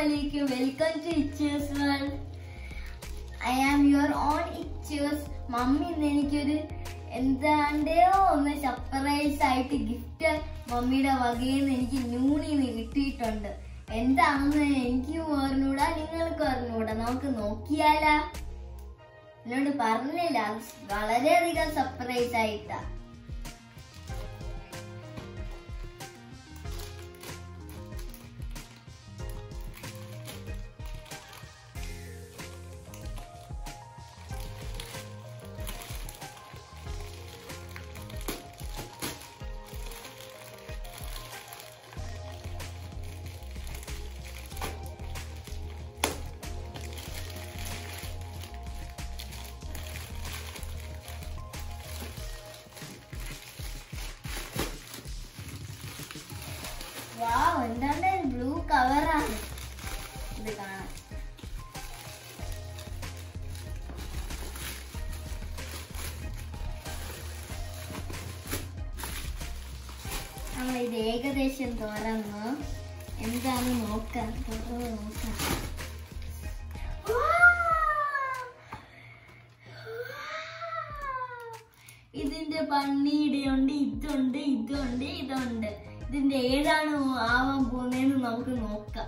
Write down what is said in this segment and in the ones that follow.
alaikum. Welcome to Itchers World. I am your own Itchers. Mummy ഇന്ന് എനിക്കൊരു എന്താണ്ടോ ഒന്ന് surprise ആയിട്ട് ഗിഫ്റ്റ് മമ്മിയുടെ വകയിൽ നിന്ന് എനിക്ക് നൂണിന്ന് കിട്ടിയിട്ടുണ്ട് എന്താണെന്ന് എനിക്ക് അറിഞ്ഞൂടാ നിങ്ങൾക്ക് അറിഞ്ഞൂടാ നമുക്ക് നോക്കിയാലാ എന്നോട് പറഞ്ഞില്ല അത് വളരെയധികം സർപ്രൈസ് ആയിട്ടാ വാവ് എന്താണ് ബ്ലൂ കവറാണ് ഇത് കാണാൻ നമ്മൾ ഇത് ഏകദേശം തുറന്ന് എന്താന്ന് നോക്കാം തുറന്ന് നോക്കാം ഇതിന്റെ പന്നിയുടെ ഉണ്ട് ഇതുണ്ട് ഇതുണ്ട് ഇതുണ്ട് ഇതിന്റെ ഏതാണ് ആവാൻ പോകുന്നതെന്ന് നമുക്ക് നോക്കാം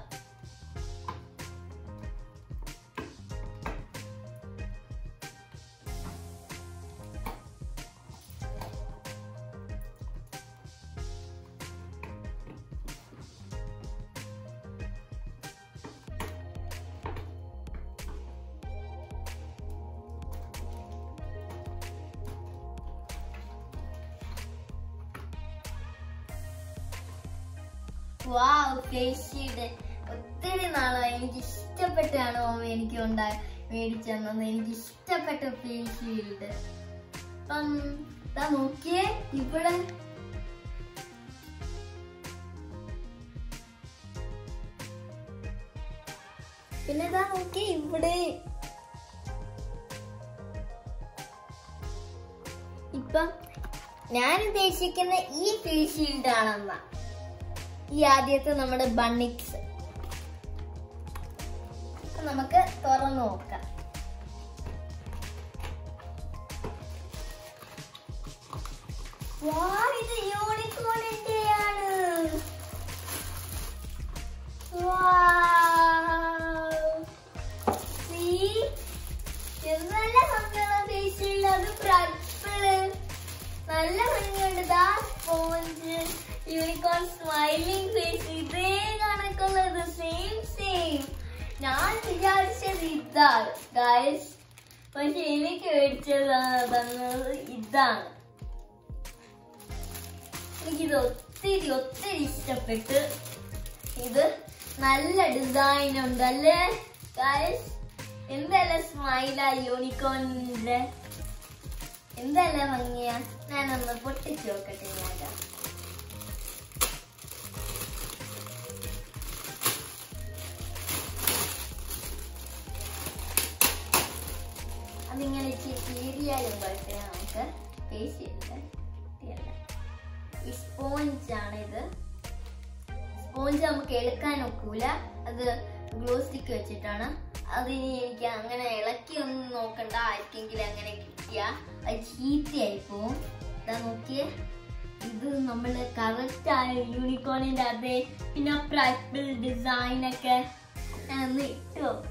വാവ് ഫേസ് ഷീൽഡ് ഒത്തിരി നാളായി എനിക്ക് ഇഷ്ടപ്പെട്ടാണ് മമ്മി എനിക്ക് ഉണ്ടായി മേടിച്ചു തന്നത് എനിക്ക് ഇഷ്ടപ്പെട്ട ഫേസ് ഷീൽഡ് അപ്പം ഇതാ നോക്കിയേ ഇവിടെ പിന്നെ ഇതാ നോക്കിയേ ഇവിടെ ഇപ്പം ഞാൻ ഉദ്ദേശിക്കുന്ന ഈ ഫേസ് ഷീൽഡ് ആണെന്നാ ഈ ആദ്യത്തെ നമ്മുടെ ബണ്ണിക്സ് അപ്പൊ നമുക്ക് തുറന്നു നോക്കാം വാ, ഇത് യൂണിക്കോണിന്റെയാണ് നല്ല ഭംഗിയുള്ള ഫേഷ്യൽ അത് പർപ്പിള് നല്ല ഭംഗിയുണ്ട് ദാ സ്പോഞ്ച് യൂണിക്കോൺ സ്മൈലിംഗ് ഫേസ് ഇതേ കണക്കുള്ളത് സെയിം സെയിം ഞാൻ വിചാരിച്ചത് ഇതാണ് ഗൈസ് പക്ഷെ എനിക്ക് മേടിച്ചത് തന്നത് ഇതാണ് എനിക്കിത് ഒത്തിരി ഒത്തിരി ഇഷ്ടപ്പെട്ട് ഇത് നല്ല ഡിസൈൻ ഉണ്ട് അല്ലേ ഗൈസ് എന്തെല്ലാം സ്മൈലാ യൂണിക്കോണിന്റെ എന്തെല്ലാം ഭംഗിയാ ഞാനൊന്ന് പൊട്ടിച്ചു നോക്കട്ടെ ഞാൻ അതിങ്ങനെ ഇച്ചിരി കീറിയാലും കുഴപ്പമില്ല നമുക്ക് ടേസ്റ്റ് ചെയ്തില്ല ഈ സ്പോഞ്ച് ആണ് ഇത് സ്പോഞ്ച് നമുക്ക് എടുക്കാൻ ഒക്കൂല അത് ഗ്ലൂ സ്റ്റിക്ക് വെച്ചിട്ടാണ് അതിനി എനിക്ക് അങ്ങനെ ഇളക്കി ഒന്നും നോക്കണ്ട ആർക്കെങ്കിലും അങ്ങനെ കിട്ടിയ അത് ചീത്തയായി പോവും ഇതാ നോക്കിയേ ഇത് നമ്മള് കറക്റ്റ് ആയ യൂണിക്കോണിന്റെ അതേ പിന്നെ പ്രാക്ടിക്കൽ ഡിസൈൻ ഒക്കെ ഞാൻ ഒന്ന് ഇട്ട് നോക്കട്ടെ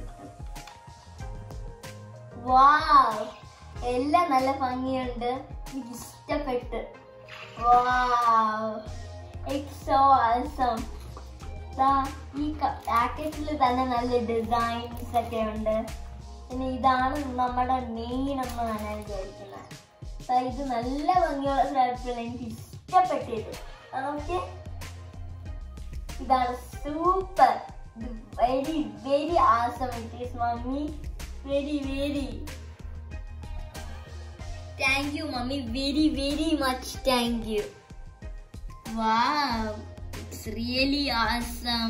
വാവ് എല്ലാം നല്ല ഭംഗിയുണ്ട് എനിക്ക് ഇഷ്ടപ്പെട്ട് വാവ് സോ awesome ദാ ഈ പാക്കറ്റിൽ തന്നെ നല്ല ഡിസൈൻസ് ഒക്കെ ഉണ്ട് പിന്നെ ഇതാണ് നമ്മുടെ മെയിൻ എന്ന് ഞാൻ വിചാരിക്കുന്നത് ദാ ഇത് നല്ല ഭംഗിയുള്ള സർപ്പിൾ എനിക്ക് ഇഷ്ടപ്പെട്ടത് ഓക്കെ ഇതാണ് super very very awesome it is mummy very very thank you mummy very very much thank you wow it's really awesome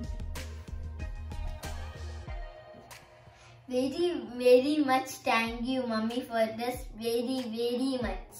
very very much thank you mummy for this very very much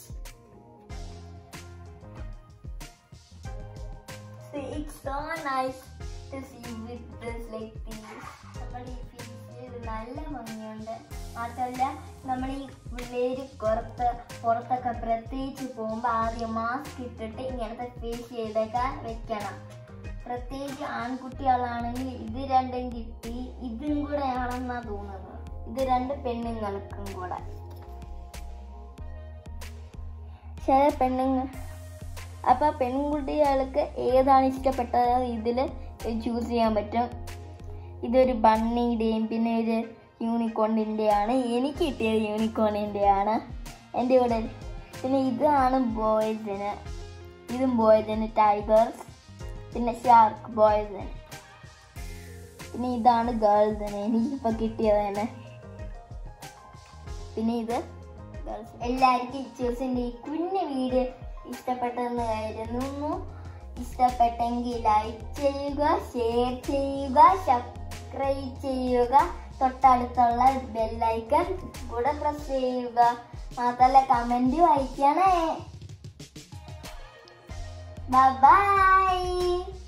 See, it's so nice to see with this like this. നമ്മുടെ ഈ fish നല്ല ഭംഗിയുണ്ട് മാത്രമല്ല നമ്മൾ ഈ പിള്ളേര് പുറത്ത് പുറത്തൊക്കെ പ്രത്യേകിച്ച് പോകുമ്പോൾ ആദ്യം മാസ്ക് ഇട്ടിട്ട് ഇങ്ങനത്തെ ഫേസ് ചെയ്തൊക്കെ വെക്കണം പ്രത്യേകിച്ച് ആൺകുട്ടികളാണെങ്കിൽ ഇത് രണ്ടും കിട്ടി ഇതും കൂടെ ആണെന്നാ തോന്നുന്നത് ഇത് രണ്ട് പെണ്ണുങ്ങൾക്കും കൂടെ ചില പെണ്ണുങ്ങൾ അപ്പൊ പെൺകുട്ടികൾക്ക് ഏതാണ് ഇഷ്ടപ്പെട്ടത് ഇതിൽ ചൂസ് ചെയ്യാൻ പറ്റും ഇതൊരു ബണ്ണിയുടെയും പിന്നെ ഒരു യൂണിക്കോണിൻ്റെ ആണ് എനിക്ക് കിട്ടിയത് യൂണിക്കോണിൻ്റെ ആണ് എൻ്റെ കൂടെ പിന്നെ ഇതാണ് ബോയ്സിന് ഇതും ബോയ്സിന് ടൈഗേഴ്സ് പിന്നെ ഷാർക്ക് ബോയ്സിന് പിന്നെ ഇതാണ് ഗേൾസിന് എനിക്കിപ്പോൾ കിട്ടിയത് തന്നെ പിന്നെ ഇത് ഗേൾസ് എല്ലാവർക്കും ഇച്ചൂസിൻ്റെ ഈ കുഞ്ഞു വീഡിയോ ഇഷ്ടപ്പെട്ടെന്ന് കരുതുന്നു ഇഷ്ടപ്പെട്ടെങ്കിൽ ലൈക്ക് ചെയ്യുക ഷെയർ ചെയ്യുക സബ്സ്ക്രൈബ് ചെയ്യുക തൊട്ടടുത്തുള്ള ബെല്ലൈക്കൺ കൂടെ പ്രസ് ചെയ്യുക മാത്രമല്ല കമൻറ്റ് വായിക്കണേ ബൈ